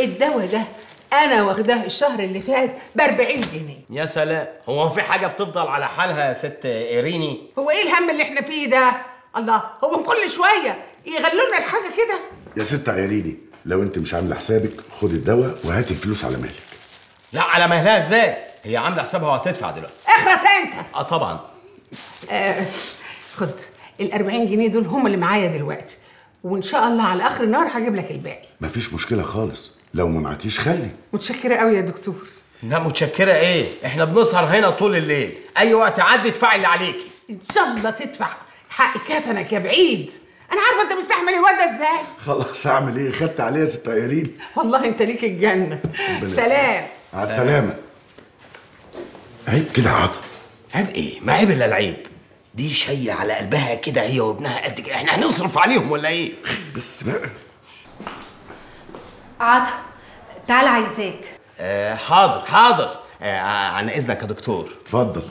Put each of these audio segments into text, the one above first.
الدواء ده انا واخداه الشهر اللي فات ب 40 جنيه يا سلام هو في حاجه بتفضل على حالها يا ست ايريني هو ايه الهم اللي احنا فيه ده الله هو كل شويه يغلوا لنا الحاجه كده يا ست عيريني لو انت مش عامله حسابك خدي الدواء وهاتي الفلوس على مهلك لا على مهلها ازاي هي عامله حسابها وهتدفع دلوقتي اخرس انت اه طبعا آه خد ال 40 جنيه دول هم اللي معايا دلوقتي وان شاء الله على اخر النهار هجيب لك الباقي مفيش مشكله خالص لو ما معكيش خلي متشكره قوي يا دكتور لا متشكره ايه احنا بنسهر هنا طول الليل اي وقت عدي ادفعي اللي عليكي ان شاء الله تدفع حق كفنك يا بعيد انا عارفه انت مستحمل الواد ده ازاي خلاص اعمل ايه خدت عليها يا ست عيرين والله انت ليك الجنه ربنا سلام على السلامه عيب كده يا عاطف عيب ايه ما عيب الا العيب دي شايله على قلبها كده هي وابنها قد كده احنا هنصرف عليهم ولا ايه بس بقى عطا تعال عايزاك آه حاضر حاضر آه عن اذنك يا دكتور اتفضل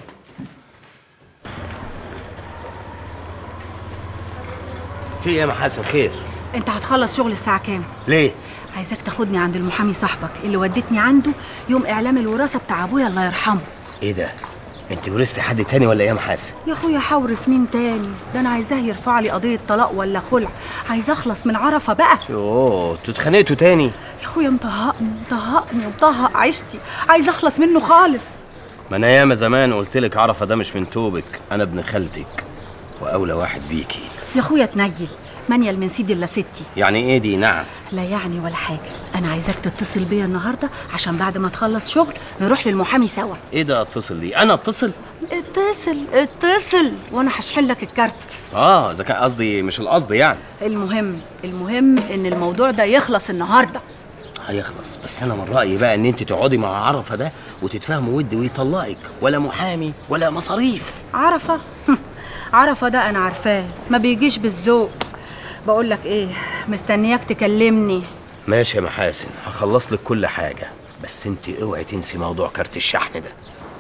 في ايه يا محاسن خير انت هتخلص شغل الساعه كام ليه عايزاك تاخدني عند المحامي صاحبك اللي ودتني عنده يوم اعلام الوراثه بتاع ابويا الله يرحمه ايه ده انت ورثتي حد تاني ولا ايه يا محاسن يا اخويا حورس مين تاني ده انا عايزاه يرفع لي قضيه طلاق ولا خلع عايزاه اخلص من عرفه بقى يوه انتوا اتخانقتوا تاني يا اخويا مطهقني مطهقني ومطهق عيشتي عايزه اخلص منه خالص ما انا ياما زمان قلت لك عرفه ده مش من توبك انا ابن خالتك واولى واحد بيكي يا اخويا تنيل منيل من سيدي الا ستي يعني ايه دي نعم لا يعني ولا حاجه انا عايزاك تتصل بيا النهارده عشان بعد ما تخلص شغل نروح للمحامي سوا ايه ده اتصل دي انا اتصل اتصل اتصل وانا هشحن لك الكارت اه اذا كان قصدي مش القصد يعني المهم المهم ان الموضوع ده يخلص النهارده هيخلص بس انا من رايي بقى ان انت تقعدي مع عرفه ده وتتفاهموا ود ويطلقك ولا محامي ولا مصاريف عرفه عرفه ده انا عارفاه ما بيجيش بالذوق بقول لك ايه مستنياك تكلمني ماشي يا محاسن هخلص لك كل حاجه بس انت اوعي تنسي موضوع كارت الشحن ده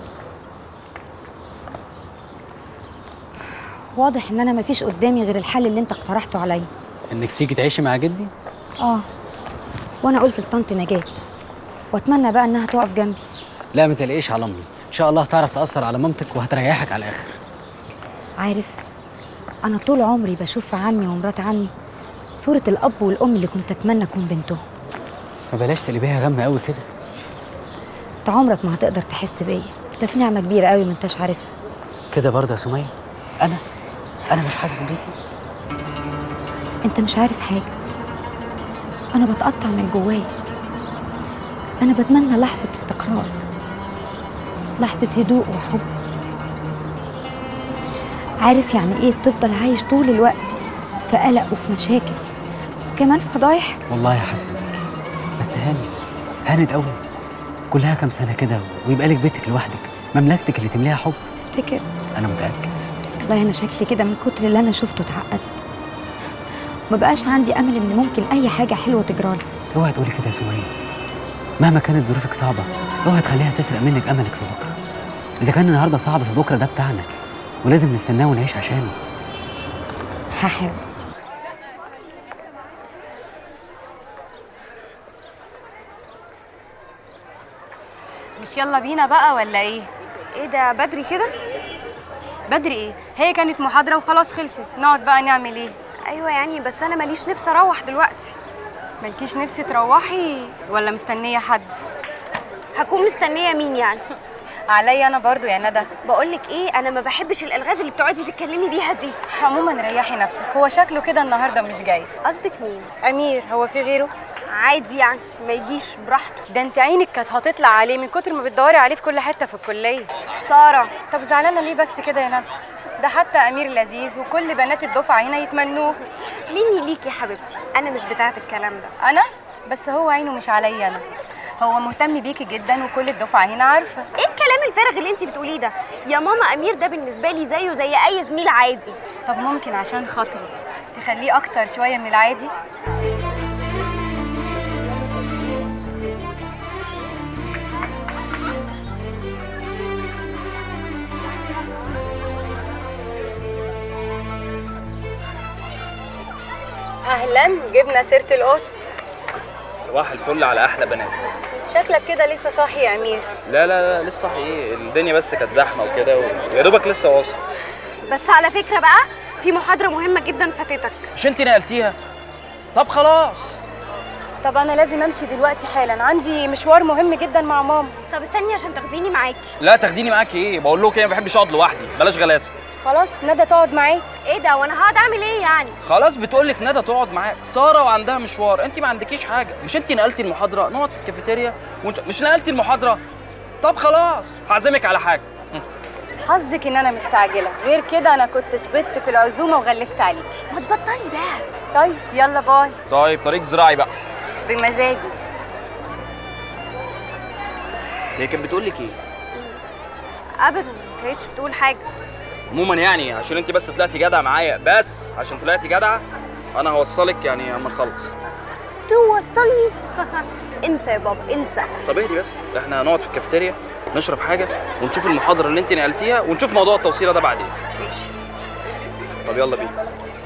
واضح ان انا مفيش قدامي غير الحل اللي انت اقترحته عليا انك تيجي تعيشي مع جدي اه وانا قلت لطنط نجاة واتمنى بقى انها تقف جنبي لا ما تقلقيش على امي ان شاء الله هتعرف تاثر على مامتك وهتريحك على الاخر عارف انا طول عمري بشوف في عمي ومرات عمي صورة الاب والام اللي كنت اتمنى اكون بنتهم ما بلاش تقلبيها غم قوي كده انت عمرك ما هتقدر تحس بيا انت في نعمة كبيرة قوي ما انتش عارفها كده برضه يا سميه انا انا مش حاسس بيكي انت مش عارف حاجة انا بتقطع من جوايا انا بتمنى لحظة استقرار لحظة هدوء وحب عارف يعني ايه تفضل عايش طول الوقت في قلق وفي مشاكل وكمان في فضايح والله حاسس بيكي بس هانت هانت قوي كلها كام سنه كده ويبقى لك بيتك لوحدك مملكتك اللي تمليها حب تفتكر انا متاكد والله انا شكلي كده من كتر اللي انا شفته اتعقدت ما بقاش عندي امل ان ممكن اي حاجه حلوه تجرالي اوعي تقولي كده يا سميه مهما كانت ظروفك صعبه اوعي تخليها تسرق منك املك في بكره اذا كان النهارده صعب في بكره ده بتاعنا ولازم نستناه ونعيش عشانه هحاول مش يلا بينا بقى ولا ايه ايه ده بدري كده بدري ايه هي كانت محاضره وخلاص خلصت نقعد بقى نعمل ايه ايوه يعني بس انا ماليش نفس اروح دلوقتي مالكيش نفسي تروحي ولا مستنيه حد هكون مستنيه مين يعني عليا انا برضو يا ندى بقولك ايه انا ما بحبش الالغاز اللي بتقعدي تتكلمي بيها دي عموما ريحي نفسك هو شكله كده النهارده مش جاي قصدك مين امير هو في غيره عادي يعني ما يجيش براحته ده انت عينك كانت هتطلع عليه من كتر ما بتدوري عليه في كل حته في الكليه ساره طب زعلانه ليه بس كده يا ندى ده حتى امير لذيذ وكل بنات الدفعه هنا يتمنوه مني ليك يا حبيبتي انا مش بتاعه الكلام ده انا بس هو عينه مش عليا انا هو مهتم بيكي جدا وكل الدفعه هنا عارفه ايه الكلام الفارغ اللي انت بتقوليه ده يا ماما امير ده بالنسبه لي زيه زي اي زميل عادي طب ممكن عشان خاطري تخليه اكتر شويه من العادي اهلا جبنا سيره القط صباح الفل على احلى بنات شكلك كده لسه صاحي يا امير لا لا لا لسه صاحي ايه الدنيا بس كانت زحمه وكده ويا دوبك لسه واصل بس على فكره بقى في محاضره مهمه جدا فاتتك مش انت نقلتيها طب خلاص طب انا لازم امشي دلوقتي حالا عندي مشوار مهم جدا مع ماما طب استني عشان تاخديني معاكي لا تاخديني معاكي ايه بقول لكم ايه ما بحبش اقعد لوحدي بلاش غلاسه خلاص ندى تقعد معاك ايه ده وانا هقعد اعمل ايه يعني خلاص بتقول لك ندى تقعد معاك ساره وعندها مشوار انت ما عندكيش حاجه مش انت نقلتي المحاضره نقعد في الكافيتيريا وانت مش نقلتي المحاضره طب خلاص هعزمك على حاجه حظك ان انا مستعجله غير كده انا كنت شبت في العزومه وغلست عليكي ما تبطلي بقى طيب يلا باي طيب طريق زراعي بقى بمزاجي هي كانت بتقول لك ايه ابدا ما كانتش بتقول حاجه عموما يعني عشان انت بس طلعتي جدع معايا بس عشان طلعتي جدعه انا هوصلك يعني اما نخلص توصلني انسى يا بابا انسى طب اهدي بس احنا هنقعد في الكافيتيريا نشرب حاجه ونشوف المحاضره اللي انت نقلتيها ونشوف موضوع التوصيله ده بعدين ماشي طب يلا بينا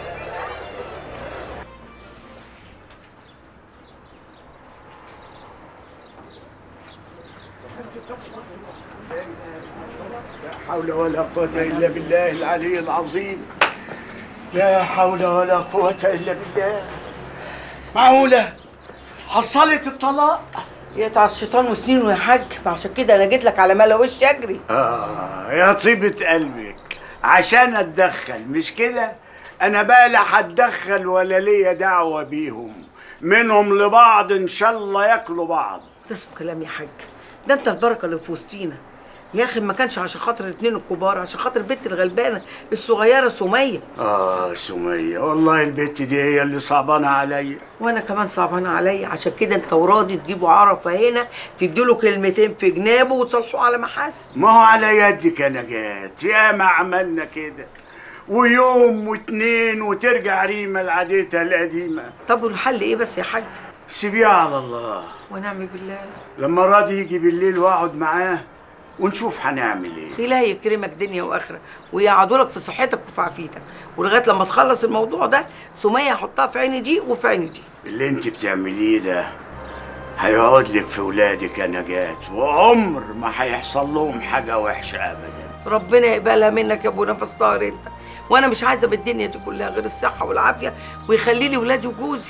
حول ولا قوة إلا بالله العلي العظيم لا حول ولا قوة إلا بالله معقولة حصلت الطلاق يقطع الشيطان وسنينه يا حاج فعشان كده انا جيت لك على ملا وش اجري آه يا طيبة قلبك عشان أتدخل مش كده أنا بقى لا هتدخل ولا ليا دعوة بيهم منهم لبعض إن شاء الله ياكلوا بعض ده اسمه كلام يا حاج ده انت البركه اللي في وسطينا يا اخي ما كانش عشان خاطر الاثنين الكبار عشان خاطر البنت الغلبانه الصغيره سميه آه سمية والله البت دي هي اللي صعبانة عليا وانا كمان صعبانه عليا عشان كده انت وراضي تجيبوا عرفه هنا تديله كلمتين في جنابه وتصالحوه على محاسن ما هو على يدك يا نجاة يا ما عملنا كده ويوم واتنين وترجع ريمة لعادتها القديمة طب والحل ايه بس يا حاج سيبيها على الله ونعم بالله لما راضي يجي بالليل واقعد معاه ونشوف هنعمل ايه إلهي يكرمك دنيا واخره ويقعدوا لك في صحتك وفي عافيتك ولغايه لما تخلص الموضوع ده سميه هحطها في عيني دي وفي عيني دي اللي انت بتعمليه ده هيقعد لك في ولادك يا نجاة وعمر ما هيحصل لهم حاجة وحشة أبدا ربنا يقبلها منك يا ابو نفس طاهر انت وانا مش عايزه بالدنيا دي كلها غير الصحه والعافيه ويخلي لي ولادي وجوزي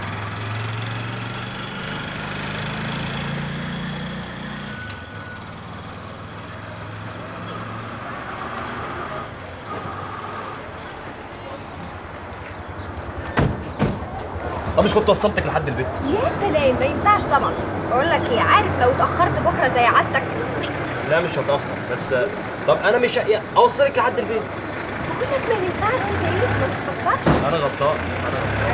طب مش كنت وصلتك لحد البيت يا سلام ما ينفعش طبعا بقول لك ايه عارف لو اتاخرت بكره زي عادتك لا مش هتاخر بس طب انا مش ه- اوصلك لحد البيت بقول لك ما ينفعش انت ايه ما تفكرش انا غلطان انا غلطان